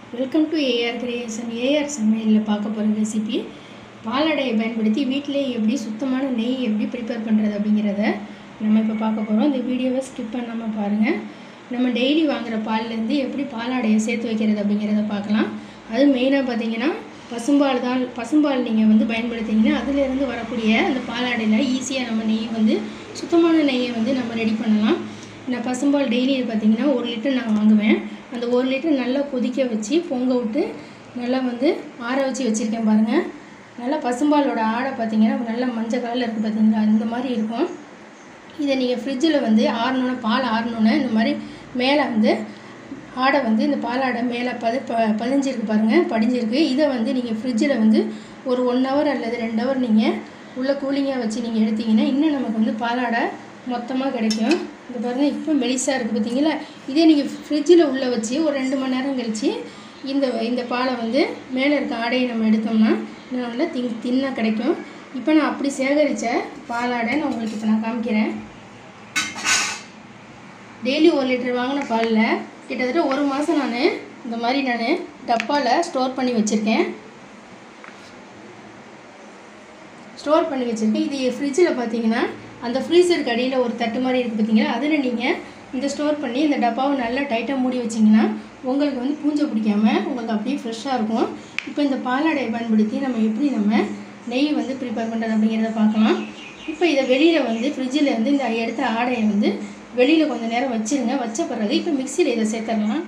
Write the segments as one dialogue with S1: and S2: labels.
S1: welcome to AR creation AR சமையலில் பார்க்க போகிற ரெசிபி பாலாடையை பயன்படுத்தி வீட்டிலே எப்படி சுத்தமான நெய் எப்படி ப்ரிப்பேர் பண்ணுறது அப்படிங்கிறத நம்ம இப்போ பார்க்க போகிறோம் இந்த வீடியோவை ஸ்கிப் பண்ணாமல் பாருங்கள் நம்ம டெய்லி வாங்குகிற பால்லேருந்து எப்படி பாலாடையை சேர்த்து வைக்கிறது அப்படிங்கிறத பார்க்கலாம் அது மெயினாக பார்த்தீங்கன்னா பசும்பால் தான் பசும்பால் நீங்கள் வந்து பயன்படுத்திங்கன்னா அதுலேருந்து வரக்கூடிய அந்த பாலாடையில் ஈஸியாக நம்ம நெய் வந்து சுத்தமான நெய்யை வந்து நம்ம ரெடி பண்ணலாம் நான் பசும்பால் டெய்லி பார்த்தீங்கன்னா ஒரு லிட்டர் நான் வாங்குவேன் அந்த ஒரு லிட்டர் நல்லா கொதிக்க வச்சு பொங்க விட்டு நல்லா வந்து ஆற வச்சு வச்சுருக்கேன் பாருங்கள் நல்லா பசும்பாலோட ஆடை பார்த்தீங்கன்னா நல்லா மஞ்சள் கலரில் இருக்குது பார்த்தீங்களா இந்த மாதிரி இருக்கும் இதை நீங்கள் ஃப்ரிட்ஜில் வந்து ஆறணுன்னு பால் ஆறணுன்னு இந்த மாதிரி மேலே வந்து ஆடை வந்து இந்த பாலாடை மேலே பது ப பதிஞ்சிருக்கு பாருங்கள் படிஞ்சிருக்கு இதை வந்து நீங்கள் ஃப்ரிட்ஜில் வந்து ஒரு ஒன் ஹவர் அல்லது ரெண்டு ஹவர் நீங்கள் உள்ளே கூலிங்காக வச்சு நீங்கள் எடுத்தீங்கன்னா இன்னும் நமக்கு வந்து பாலாடை மொத்தமாக கிடைக்கும் இந்த பாருங்கள் இப்போ மெலிசாக இருக்குது பார்த்தீங்களா இதே நீங்கள் ஃப்ரிட்ஜில் உள்ளே வச்சு ஒரு ரெண்டு மணி நேரம் கழித்து இந்த இந்த பாலை வந்து மேலே இருக்க ஆடையை நம்ம எடுத்தோம்னா இன்னும் நல்லா தின் தின்னாக கிடைக்கும் இப்போ நான் அப்படி சேகரித்த பாலாடை நான் உங்களுக்கு இப்போ நான் காமிக்கிறேன் டெய்லி ஒரு லிட்டர் வாங்கின பாலில் கிட்டத்தட்ட ஒரு மாதம் நான் இந்த மாதிரி நான் டப்பாவில் ஸ்டோர் பண்ணி வச்சுருக்கேன் ஸ்டோர் பண்ணி வச்சுருக்கேன் இது ஃப்ரிட்ஜில் பார்த்தீங்கன்னா அந்த ஃப்ரீசருக்கு அடியில் ஒரு தட்டு மாதிரி இருக்குது பார்த்தீங்களா அதில் நீங்கள் இந்த ஸ்டோர் பண்ணி இந்த டப்பாவை நல்லா டைட்டாக மூடி வச்சிங்கன்னா உங்களுக்கு வந்து பூஞ்சை பிடிக்காம உங்களுக்கு அப்படியே ஃப்ரெஷ்ஷாக இருக்கும் இப்போ இந்த பாலாடையை பயன்படுத்தி நம்ம எப்படி நம்ம நெய் வந்து ப்ரிப்பேர் பண்ணுறது அப்படிங்கிறத பார்க்கலாம் இப்போ இதை வெளியில் வந்து ஃப்ரிட்ஜில் இருந்து இந்த எடுத்த ஆடையை வந்து வெளியில் கொஞ்சம் நேரம் வச்சுருங்க வச்ச பிறகு இப்போ மிக்சியில் இதை சேர்த்துடலாம்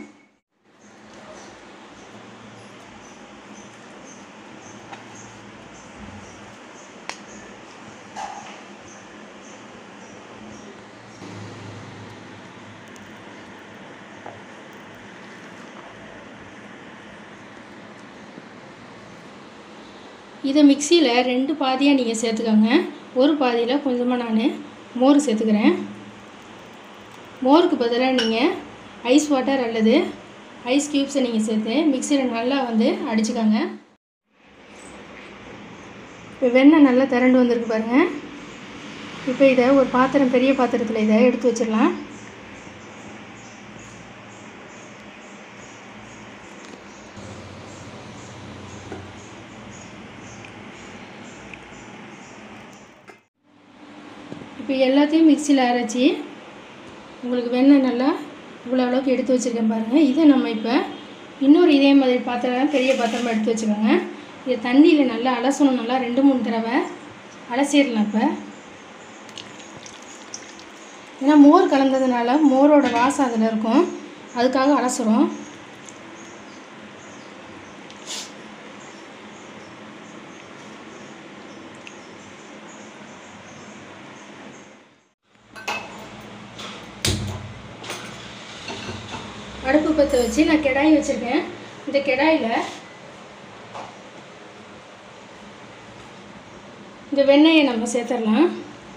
S1: இதை மிக்சியில் ரெண்டு பாதியாக நீங்கள் சேர்த்துக்கோங்க ஒரு பாதியில் கொஞ்சமாக நான் மோர் சேர்த்துக்கிறேன் மோருக்கு பதிலாக நீங்கள் ஐஸ் வாட்டர் அல்லது ஐஸ் க்யூப்ஸை நீங்கள் சேர்த்து மிக்சியில் நல்லா வந்து அடிச்சுக்கோங்க இப்போ வெண்ணெய் நல்லா திரண்டு வந்திருக்கு பாருங்கள் இப்போ இதை ஒரு பாத்திரம் பெரிய பாத்திரத்தில் இதை எடுத்து வச்சிடலாம் இப்போ எல்லாத்தையும் மிக்சியில் அரைச்சி உங்களுக்கு வெண்ணெய் நல்லா இவ்வளோ அளவுக்கு எடுத்து வச்சுருக்கேன் பாருங்கள் இதை நம்ம இப்போ இன்னொரு இதே மாதிரி பாத்திரம் பெரிய பாத்திரமாக எடுத்து வச்சுக்கோங்க இதை தண்ணியில் நல்லா அலசணும் நல்லா ரெண்டு மூணு தடவை அலசிடலாம் இப்போ ஏன்னா மோர் கலந்ததுனால மோரோட வாசம் அதில் இருக்கும் அதுக்காக அலசுகிறோம் அடுப்பு பற்ற வச்சு நான் கெடாய் வச்சுருக்கேன் இந்த கெடாயில் இந்த வெண்ணெயை நம்ம சேர்த்துடலாம்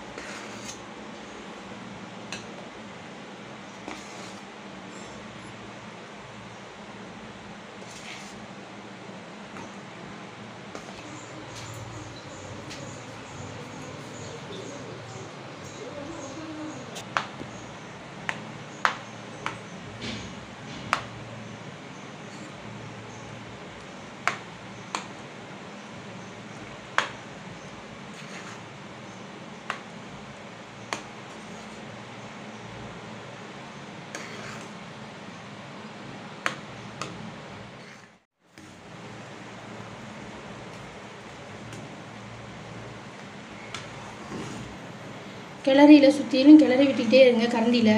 S1: கிளறியில் சுற்றிலும் கிளறி விட்டுக்கிட்டே இருங்க கரண்டியில்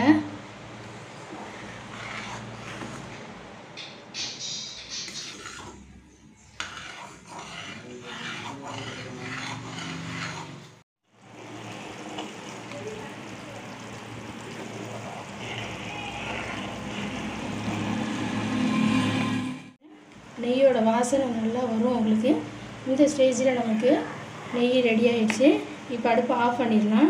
S1: நெய்யோட வாசனை நல்லா வரும் உங்களுக்கு இந்த ஸ்டேஜில் நமக்கு நெய் ரெடி ஆயிடுச்சு இப்போ அடுப்பு ஆஃப் பண்ணிடலாம்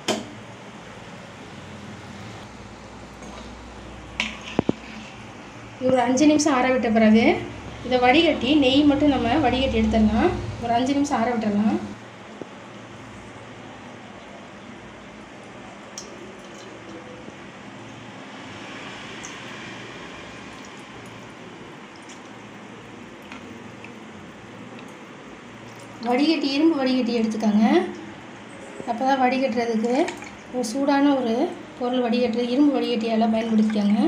S1: இது ஒரு அஞ்சு நிமிஷம் ஆற விட்ட பிறகு இதை வடிகட்டி நெய் மட்டும் நம்ம வடிகட்டி எடுத்துடலாம் ஒரு அஞ்சு நிமிஷம் ஆற விட்டுடலாம் வடிகட்டி இரும்பு வடிகட்டி எடுத்துக்கோங்க அப்போ தான் வடிகட்டுறதுக்கு ஒரு சூடான ஒரு பொருள் வடிகட்டுற இரும்பு வடிகட்டியெல்லாம் பயன்படுத்திக்கோங்க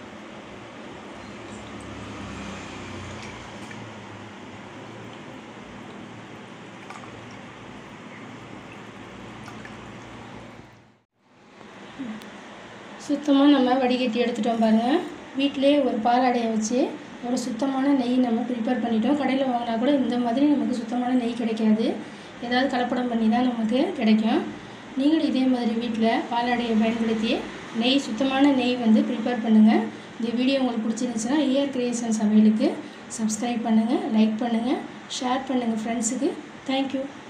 S1: சுத்தமாக நம்ம வடிகட்டி எடுத்துட்டோம் பாருங்கள் வீட்டிலே ஒரு பாலாடையை வச்சு ஒரு சுத்தமான நெய் நம்ம ப்ரிப்பேர் பண்ணிட்டோம் கடையில் வாங்கினா கூட இந்த மாதிரி நமக்கு சுத்தமான நெய் கிடைக்காது ஏதாவது கலப்படம் பண்ணி தான் நமக்கு கிடைக்கும் நீங்களும் இதே மாதிரி வீட்டில் பாலாடையை பயன்படுத்தி நெய் சுத்தமான நெய் வந்து ப்ரிப்பேர் பண்ணுங்கள் இந்த வீடியோ உங்களுக்கு பிடிச்சிருந்துச்சுன்னா ஏஆர் கிரியேஷன் சமையலுக்கு சப்ஸ்கிரைப் பண்ணுங்கள் லைக் பண்ணுங்கள் ஷேர் பண்ணுங்கள் ஃப்ரெண்ட்ஸுக்கு தேங்க்யூ